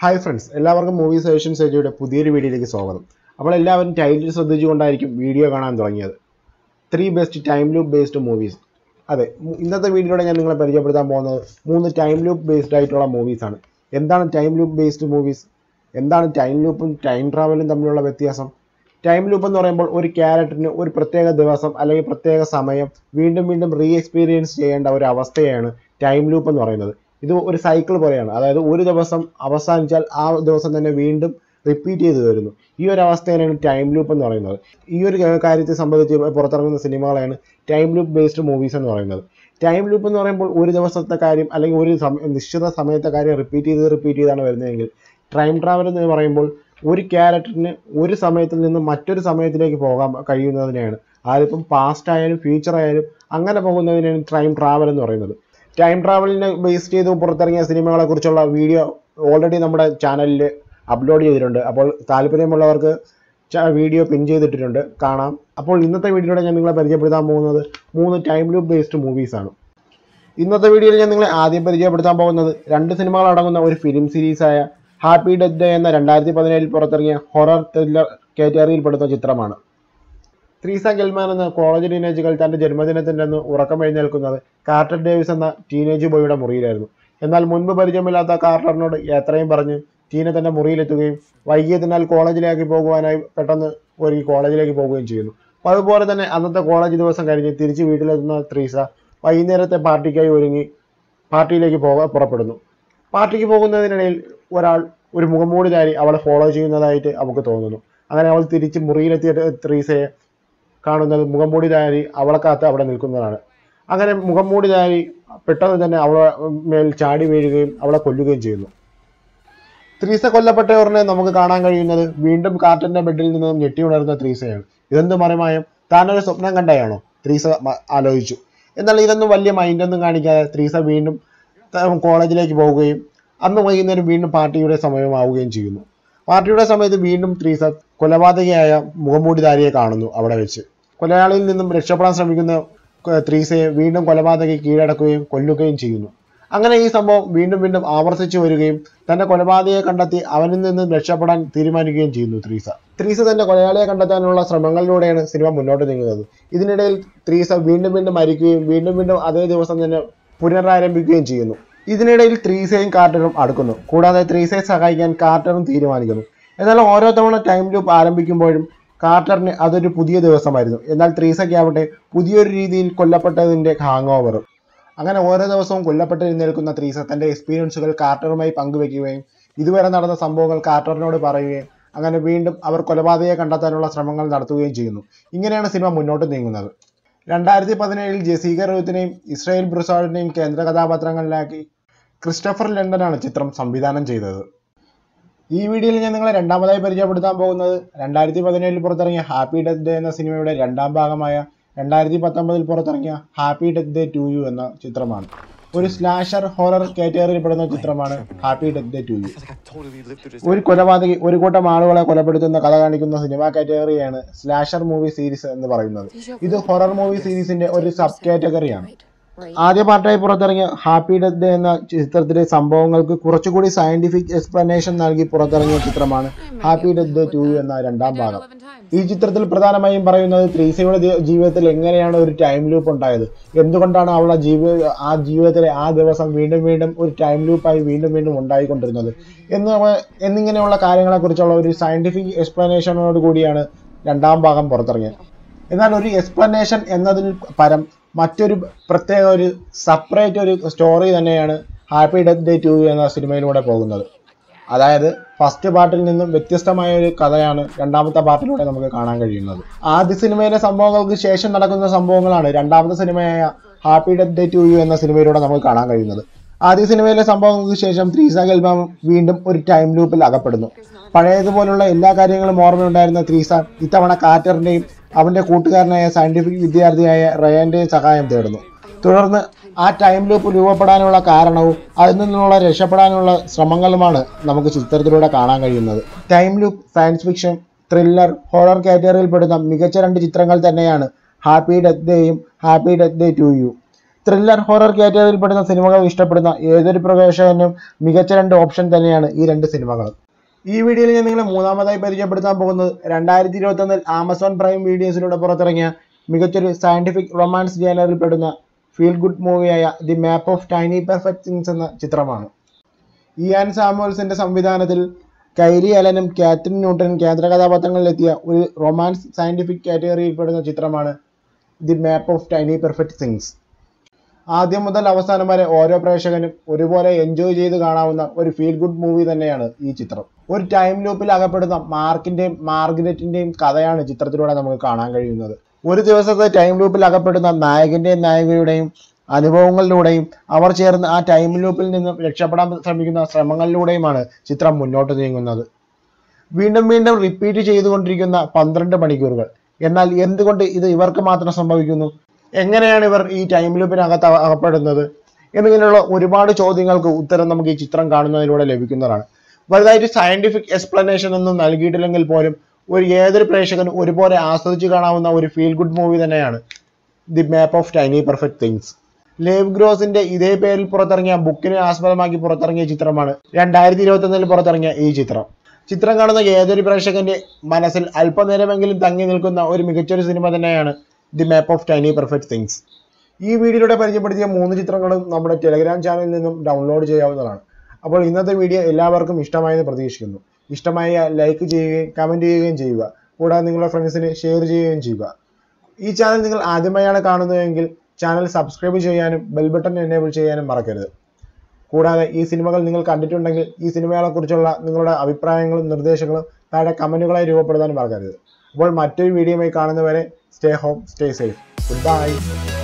Hi friends എല്ലാവർക്കും movie suggestion സേജയുടെ പുതിയൊരു വീഡിയോയിലേക്ക് സ്വാഗതം അപ്പോൾ എല്ലാവരും ടൈറ്റിൽ ശ്രദ്ധിച്ചുകൊണ്ടായിരിക്കും വീഡിയോ കാണാൻ തുടങ്ങിയത് three best time loop based movies അതെ മു- ഇന്നത്തെ വീഡിയോയിലൂടെ ഞാൻ നിങ്ങളെ പരിചയപ്പെടുത്താൻ പോകുന്നത് മൂന്ന് ടൈം ലൂപ്പ് ബേസ്ഡ് ആയിട്ടുള്ള മൂവീസാണ് എന്താണ് ടൈം ലൂപ്പ് ബേസ്ഡ് മൂവീസ് എന്താണ് ടൈം ലൂപ്പും ടൈം ട്രാവലും തമ്മിലുള്ള വ്യത്യാസം ടൈം ലൂപ്പ് എന്ന് പറയുമ്പോൾ ഒരു ക്യാരക്ടറിന് ഒരു പ്രത്യേക ദിവസം അല്ലെങ്കിൽ പ്രത്യേക സമയം വീണ്ടും വീണ്ടും റീ എക്സ്പീരിയൻസ് ചെയ്യേണ്ട ഒരു അവസ്ഥയാണ് ടൈം ലൂപ്പ് എന്ന് പറയുന്നത് ഇത് ഒരു സൈക്കിൾ പോലെയാണ് അതായത് ഒരു ദിവസം അവസാനിച്ചാൽ ആ ദിവസം തന്നെ വീണ്ടും റിപ്പീറ്റ് ചെയ്ത് വരുന്നു ഈ ഒരു അവസ്ഥയാണ് ടൈം ലൂപ്പ് എന്ന് പറയുന്നത് ഈ ഒരു കാ- കാര്യത്തെ സംബന്ധിച്ച് പുറത്തിറങ്ങുന്ന സിനിമകളാണ് ടൈം ലൂപ്പ് ബേസ്ഡ് മൂവീസ് എന്ന് പറയുന്നത് ടൈം ലൂപ്പ് എന്ന് പറയുമ്പോൾ ഒരു ദിവസത്തെ കാര്യം അല്ലെങ്കിൽ ഒരു സമ- നിശ്ചിത സമയത്തെ കാര്യം റിപ്പീറ്റ് ചെയ്ത് റിപ്പീറ്റ് ചെയ്താണ് വരുന്നതെങ്കിൽ ടൈം ട്രാവൽ എന്ന് പറയുമ്പോൾ ഒരു ക്യാരക്ടറിന് ഒരു സമയത്തിൽ നിന്ന് മറ്റൊരു സമയത്തിലേക്ക് പോകാൻ കഴിയുന്നതിനെയാണ് അതിപ്പം പാസ്റ്റ് ആയാലും ഫ്യൂച്ചർ ആയാലും അങ്ങനെ പോകുന്നതിനാണ് ടൈം ട്രാവൽ എന്ന് പറയുന്നത് ടൈം ട്രാവലിനെ ബേസ് ചെയ്ത് പുറത്തിറങ്ങിയ സിനിമകളെ കുറിച്ചുള്ള വീഡിയോ ഓൾറെഡി നമ്മുടെ ചാനലിൽ അപ്ലോഡ് ചെയ്തിട്ടുണ്ട് അപ്പോൾ താല്പര്യമുള്ളവർക്ക് വീഡിയോ പിൻ ചെയ്തിട്ടിട്ടുണ്ട് കാണാം അപ്പോൾ ഇന്നത്തെ വീഡിയോയുടെ ഞാൻ നിങ്ങളെ പരിചയപ്പെടുത്താൻ പോകുന്നത് മൂന്ന് ടൈം ലൂപ്പ് ബേസ്ഡ് മൂവീസാണ് ഇന്നത്തെ വീഡിയോയിൽ ഞാൻ നിങ്ങളെ ആദ്യം പരിചയപ്പെടുത്താൻ പോകുന്നത് രണ്ട് സിനിമകൾ അടങ്ങുന്ന ഒരു ഫിലിം സീരീസായ ഹാപ്പി ഡെത്ത് ഡേ എന്ന രണ്ടായിരത്തി പതിനേഴിൽ പുറത്തിറങ്ങിയ ഹൊറർ ത്രില്ലർ കാറ്റഗറിയിൽപ്പെടുന്ന ചിത്രമാണ് ത്രീസ ഗെൽമാൻ എന്ന കോളേജ് ടീനേജുകൾ തന്റെ ജന്മദിനത്തിന്റെ അന്ന് ഉറക്കം എഴുന്നേൽക്കുന്നത് കാർട്ടർ ഡേവിസ് എന്ന ടീനേജ് ബോയുടെ മുറിയിലായിരുന്നു എന്നാൽ മുൻപ് പരിചയമില്ലാത്ത കാർട്ടറിനോട് യാത്രയും പറഞ്ഞ് ടീന തന്റെ മുറിയിലെത്തുകയും വൈകിയതിനാൽ കോളേജിലേക്ക് പോകുവാനായി പെട്ടെന്ന് ഒരുങ്ങി കോളേജിലേക്ക് പോവുകയും ചെയ്യുന്നു അപ്പോൾ അതുപോലെ തന്നെ അന്നത്തെ കോളേജ് ദിവസം കഴിഞ്ഞ് തിരിച്ച് വീട്ടിലെത്തുന്ന ത്രീസ വൈകുന്നേരത്തെ പാർട്ടിക്കായി ഒരുങ്ങി പാർട്ടിയിലേക്ക് പോകാൻ പുറപ്പെടുന്നു പാർട്ടിക്ക് പോകുന്നതിനിടയിൽ ഒരാൾ ഒരു മുഖംമൂടിധാരി അവളെ ഫോളോ ചെയ്യുന്നതായിട്ട് അവൾക്ക് തോന്നുന്നു അങ്ങനെ അവൾ തിരിച്ച് മുറിയിലെത്തിയ ത്രീസയെ കാണുന്നത് മുഖംമൂടിധാരി അവളെ കാത്ത് അവിടെ നിൽക്കുന്നതാണ് അങ്ങനെ മുഖംമൂടിധാരി പെട്ടെന്ന് തന്നെ അവളെ മേൽ ചാടി വീഴുകയും അവളെ കൊല്ലുകയും ചെയ്യുന്നു ത്രീസ കൊല്ലപ്പെട്ടവറിനെ നമുക്ക് കാണാൻ കഴിയുന്നത് വീണ്ടും കാർട്ടന്റെ ബെഡിൽ നിന്നും ഞെട്ടി ഉണർന്ന ത്രീസയാണ് ഇതെന്ത് മറിമായം താനൊരു സ്വപ്നം കണ്ടയാണോ ത്രീസ മ- ആലോചിച്ചു എന്നാൽ ഇതൊന്നും വലിയ മൈൻഡൊന്നും കാണിക്കാതെ ത്രീസ വീണ്ടും ത- കോളേജിലേക്ക് പോവുകയും അന്ന് വൈകുന്നേരം വീണ്ടും പാർട്ടിയുടെ സമയമാവുകയും ചെയ്യുന്നു പാർട്ടിയുടെ സമയത്ത് വീണ്ടും ത്രീസ കൊലപാതകയായ മുഖംമൂടിധാരിയെ കാണുന്നു അവിടെ വെച്ച് കൊലയാളിയിൽ നിന്നും രക്ഷപ്പെടാൻ ശ്രമിക്കുന്ന ക- ത്രീസയെ വീണ്ടും കൊലപാതകി കീഴടക്കുകയും കൊല്ലുകയും ചെയ്യുന്നു അങ്ങനെ ഈ സംഭവം വീണ്ടും വീണ്ടും ആവർത്തിച്ചു വരികയും തന്റെ കൊലപാതകയെ കണ്ടെത്തി അവനിൽ നിന്ന് രക്ഷപ്പെടാൻ തീരുമാനിക്കുകയും ചെയ്യുന്നു ത്രീസ ത്രീസ തന്റെ കൊലയാളിയെ കണ്ടെത്താനുള്ള ശ്രമങ്ങളിലൂടെയാണ് സിനിമ മുന്നോട്ട് നീങ്ങുന്നത് ഇതിനിടയിൽ ത്രീസ വീണ്ടും വീണ്ടും മരിക്കുകയും വീണ്ടും വീണ്ടും അതേ ദിവസം തന്നെ പുനരാരംഭിക്കുകയും ചെയ്യുന്നു ഇതിനിടയിൽ ത്രീസയും കാർട്ടറും അടുക്കുന്നു കൂടാതെ ത്രീസയെ സഹായിക്കാൻ കാർട്ടറും തീരുമാനിക്കുന്നു എന്നാൽ ഓരോ തവണ ടൈം ലൂപ്പ് ആരംഭിക്കുമ്പോഴും കാർട്ടറിന് അതൊരു പുതിയ ദിവസമായിരുന്നു എന്നാൽ ത്രീസയ്ക്കാവട്ടെ പുതിയൊരു രീതിയിൽ കൊല്ലപ്പെട്ടതിന്റെ ഹാങ് ഓവറും അങ്ങനെ ഓരോ ദിവസവും കൊല്ലപ്പെട്ടിരുന്നേൽക്കുന്ന ത്രീസ തന്റെ എക്സ്പീരിയൻസുകൾ കാർട്ടറുമായി പങ്കുവെക്കുകയും ഇതുവരെ നടന്ന സംഭവങ്ങൾ കാർട്ടറിനോട് പറയുകയും അങ്ങനെ വീണ്ടും അവർ കൊലപാതകയെ കണ്ടെത്താനുള്ള ശ്രമങ്ങൾ നടത്തുകയും ചെയ്യുന്നു ഇങ്ങനെയാണ് സിനിമ മുന്നോട്ട് നീങ്ങുന്നത് രണ്ടായിരത്തി പതിനേഴിൽ ജെസീക റൂത്തിനെയും ഇസ്രായേൽ ബ്രുസാഡിനെയും കേന്ദ്ര കഥാപാത്രങ്ങളിലാക്കി ക്രിസ്റ്റഫർ ലണ്ടനാണ് ചിത്രം സംവിധാനം ചെയ്തത് ഈ വീഡിയോയിൽ ഞാൻ നിങ്ങളെ രണ്ടാമതായി പരിചയപ്പെടുത്താൻ പോകുന്നത് രണ്ടായിരത്തി പതിനേഴിൽ പുറത്തിറങ്ങിയ ഹാപ്പി ഡെത്ത് ഡേ എന്ന സിനിമയുടെ രണ്ടാം ഭാഗമായ രണ്ടായിരത്തി പത്തൊമ്പതിൽ പുറത്തിറങ്ങിയ happy death day to you എന്ന ചിത്രമാണ് ഒരു സ്ലാഷർ ഹൊറർ കാറ്റഗറിയിൽ പെടുന്ന ചിത്രമാണ് happy death day to you I totally lived through this. ഒരു കൊലപാതകി ഒരു കൂട്ടം ആളുകളെ കൊലപ്പെടുത്തുന്ന കഥ കാണിക്കുന്ന സിനിമാ കാറ്റഗറിയാണ് സ്ലാഷർ മൂവി സീരീസ് എന്ന് പറയുന്നത് ഇത് ഹൊറർ മൂവി സീരീസിന്റെ ഒരു സബ് കാറ്റഗറിയാണ് ആദ്യ പാർട്ടായി പുറത്തിറങ്ങിയ ഹാപ്പി ഡെത്ത് ഡേ എന്ന ചിത്രത്തിലെ സംഭവങ്ങൾക്ക് കുറച്ചുകൂടി സയന്റിഫിക് എക്സ്പ്ലനേഷൻ നൽകി പുറത്തിറങ്ങിയ ചിത്രമാണ് ഹാപ്പി ഡെത്ത് ഡേ ടു എന്ന രണ്ടാം ഭാഗം ഈ ചിത്രത്തിൽ പ്രധാനമായും പറയുന്നത് ത്രീസയുടെ ജీ- ജീവിതത്തിൽ എങ്ങനെയാണ് ഒരു ടൈം ലൂപ്പ് ഉണ്ടായത് എന്തുകൊണ്ടാണ് അവളുടെ ജീവി ആ ജീവിതത്തിലെ ആ ദിവസം വീണ്ടും വീണ്ടും ഒരു ടൈം ലൂപ്പായി വീണ്ടും വീണ്ടും ഉണ്ടായിക്കൊണ്ടിരുന്നത് എന്ന് അവ- എന്നിങ്ങനെയുള്ള കാര്യങ്ങളെക്കുറിച്ചുള്ള ഒരു സയന്റിഫിക് എക്സ്പ്ലനേഷനോട് കൂടിയാണ് രണ്ടാം ഭാഗം പുറത്തിറങ്ങിയത് എന്നാൽ ഒരു എക്സ്പ്ലനേഷൻ എന്നതിൽ പരം മറ്റൊരു പ്രത്യേക ഒരു സെപ്പറേറ്റ് ഒരു സ്റ്റോറി തന്നെയാണ് ഹാപ്പി ഡെത്ത് ഡേ ടു എന്ന സിനിമയിലൂടെ പോകുന്നത് അതായത് ഫസ്റ്റ് പാർട്ടിൽ നിന്നും വ്യത്യസ്തമായ ഒരു കഥയാണ് രണ്ടാമത്തെ പാർട്ടിലൂടെ നമുക്ക് കാണാൻ കഴിയുന്നത് ആദ്യ സിനിമയിലെ സംഭവങ്ങൾക്ക് ശേഷം നടക്കുന്ന സംഭവങ്ങളാണ് രണ്ടാമത്തെ സിനിമയായ happy death day to you എന്ന സിനിമയിലൂടെ നമുക്ക് കാണാൻ കഴിയുന്നത് ആദ്യ സിനിമയിലെ സംഭവങ്ങൾക്ക് ശേഷം ത്രീസ ഗൽബാം വീണ്ടും ഒരു ടൈം ലൂപ്പിൽ അകപ്പെടുന്നു പഴയതുപോലുള്ള എല്ലാ കാര്യങ്ങളും ഓർമ്മയുണ്ടായിരുന്ന ത്രീസ ഇത്തവണ കാറ്ററിന്റെയും അവന്റെ കൂട്ടുകാരനായ സയന്റിഫിക് വിദ്യാർത്ഥിയായ റയാന്റെയും സഹായം തേടുന്നു തുടർന്ന് ആ ടൈം ലൂപ്പ് രൂപപ്പെടാനുള്ള കാരണവും അതിൽ നിന്നുള്ള രക്ഷപ്പെടാനുള്ള ശ്രമങ്ങളുമാണ് നമുക്ക് ചിത്രത്തിലൂടെ കാണാൻ കഴിയുന്നത് time loop science fiction thriller horror കാറ്റഗറിയിൽ പെടുന്ന മികച്ച രണ്ട് ചിത്രങ്ങൾ തന്നെയാണ് ഹാപ്പി ഡെത്ത് ഡേയും happy death day to you thriller horror കാറ്റഗറിയിൽപ്പെടുന്ന സിനിമകൾ ഇഷ്ടപ്പെടുന്ന ഏതൊരു പ്രവേശകനും മികച്ച രണ്ട് ഓപ്ഷൻ തന്നെയാണ് ഈ രണ്ട് സിനിമകൾ ഈ വീഡിയോയിൽ ഞാൻ നിങ്ങളെ മൂന്നാമതായി പരിചയപ്പെടുത്താൻ പോകുന്നത് രണ്ടായിരത്തി ഇരുപത്തൊന്നിൽ ആമസോൺ പ്രൈം വീഡിയോസിലൂടെ പുറത്തിറങ്ങിയ മികച്ചൊരു സയന്റിഫിക് റൊമാൻസ് ജേനറിൽപ്പെടുന്ന ഫീൽ ഗുഡ് മൂവിയായ the map of tiny perfect things എന്ന ചിത്രമാണ് ഇയാൻ സാമുവൽസിന്റെ സംവിധാനത്തിൽ കൈലി അലനും കാത്രിൻ ന്യൂട്ടനും കേന്ദ്ര കഥാപാത്രങ്ങളിലെത്തിയ ഒരു റൊമാൻസ് സയന്റിഫിക് കാറ്റഗറിയിൽപ്പെടുന്ന ചിത്രമാണ് the map of tiny perfect things ആദ്യം മുതൽ അവസാനം വരെ ഓരോ പ്രേക്ഷകനും ഒരുപോലെ എൻജോയ് ചെയ്ത് കാണാവുന്ന ഒരു ഫീൽ ഗുഡ് മൂവി തന്നെയാണ് ഈ ചിത്രം ഒരു ടൈം ലൂപ്പിൽ അകപ്പെടുന്ന മാർക്കിന്റെയും മാർഗരറ്റിന്റെയും കഥയാണ് ചിത്രത്തിലൂടെ നമുക്ക് കാണാൻ കഴിയുന്നത് ഒരു ദിവസത്തെ ടൈം ലൂപ്പിൽ അകപ്പെടുന്ന നായകന്റെയും നായികയുടെയും അനുഭവങ്ങളിലൂടെയും അവർ ചേർന്ന് ആ ടൈം ലൂപ്പിൽ നിന്നും രക്ഷപ്പെടാൻ ശ്രമിക്കുന്ന ശ്രമങ്ങളിലൂടെയുമാണ് ചിത്രം മുന്നോട്ട് നീങ്ങുന്നത് വീണ്ടും വീണ്ടും റിപ്പീറ്റ് ചെയ്തുകൊണ്ടിരിക്കുന്ന പന്ത്രണ്ട് മണിക്കൂറുകൾ എന്നാൽ എന്തുകൊണ്ട് ഇത് ഇവർക്ക് മാത്രം സംഭവിക്കുന്നു എങ്ങനെയാണ് ഇവർ ഈ ടൈം ലൂപ്പിനകത്ത് അക- അകപ്പെടുന്നത് എന്നിങ്ങനെയുള്ള ഒരുപാട് ചോദ്യങ്ങൾക്ക് ഉത്തരം നമുക്ക് ഈ ചിത്രം കാണുന്നതിലൂടെ ലഭിക്കുന്നതാണ് വലുതായിട്ട് സയന്റിഫിക് എക്സ്പ്ലനേഷൻ ഒന്നും നൽകിയിട്ടില്ലെങ്കിൽ പോലും ഒരു ഏതൊരു പ്രേക്ഷകനും ഒരുപോലെ ആസ്വദിച്ച് കാണാവുന്ന ഒരു ഫീൽ ഗുഡ് മൂവി തന്നെയാണ് the map of tiny perfect things Lev ഗ്രോസിന്റെ ഇതേ പേരിൽ പുറത്തിറങ്ങിയ ബുക്കിനെ ആസ്പദമാക്കി പുറത്തിറങ്ങിയ ചിത്രമാണ് രണ്ടായിരത്തി ഇരുപത്തൊന്നിൽ പുറത്തിറങ്ങിയ ഈ ചിത്രം ചിത്രം കാണുന്ന ഏതൊരു പ്രേക്ഷകന്റെ മനസ്സിൽ അല്പനേരമെങ്കിലും തങ്ങി നിൽക്കുന്ന ഒരു മികച്ചൊരു സിനിമ തന്നെയാണ് the map of tiny perfect things ഈ വീഡിയോയിലൂടെ പരിചയപ്പെടുത്തിയ മൂന്ന് ചിത്രങ്ങളും നമ്മുടെ ടെലഗ്രാം ചാനലിൽ നിന്നും ഡൗൺലോഡ് ചെയ്യാവുന്നതാണ് അപ്പോൾ ഇന്നത്തെ വീഡിയോ എല്ലാവർക്കും ഇഷ്ടമായെന്ന് പ്രതീക്ഷിക്കുന്നു ഇഷ്ടമായ ലൈക്ക് ചെയ്യുകയും കമൻറ്റ് ചെയ്യുകയും ചെയ്യുക കൂടാതെ നിങ്ങളുടെ ഫ്രണ്ട്സിന് ഷെയർ ചെയ്യുകയും ചെയ്യുക ഈ ചാനൽ നിങ്ങൾ ആദ്യമായാണ് കാണുന്നതെങ്കിൽ ചാനൽ സബ്സ്ക്രൈബ് ചെയ്യാനും ബെൽ ബട്ടൺ എനേബിൾ ചെയ്യാനും മറക്കരുത് കൂടാതെ ഈ സിനിമകൾ നിങ്ങൾ കണ്ടിട്ടുണ്ടെങ്കിൽ ഈ സിനിമകളെ കുറിച്ചുള്ള നിങ്ങളുടെ അഭിപ്രായങ്ങളും നിർദ്ദേശങ്ങളും താഴെ കമന്റുകളായി രൂപപ്പെടുത്താൻ മറക്കരുത് അപ്പോൾ മറ്റൊരു വീഡിയോയുമായി കാണുന്നവരെ stay home stay safe good bye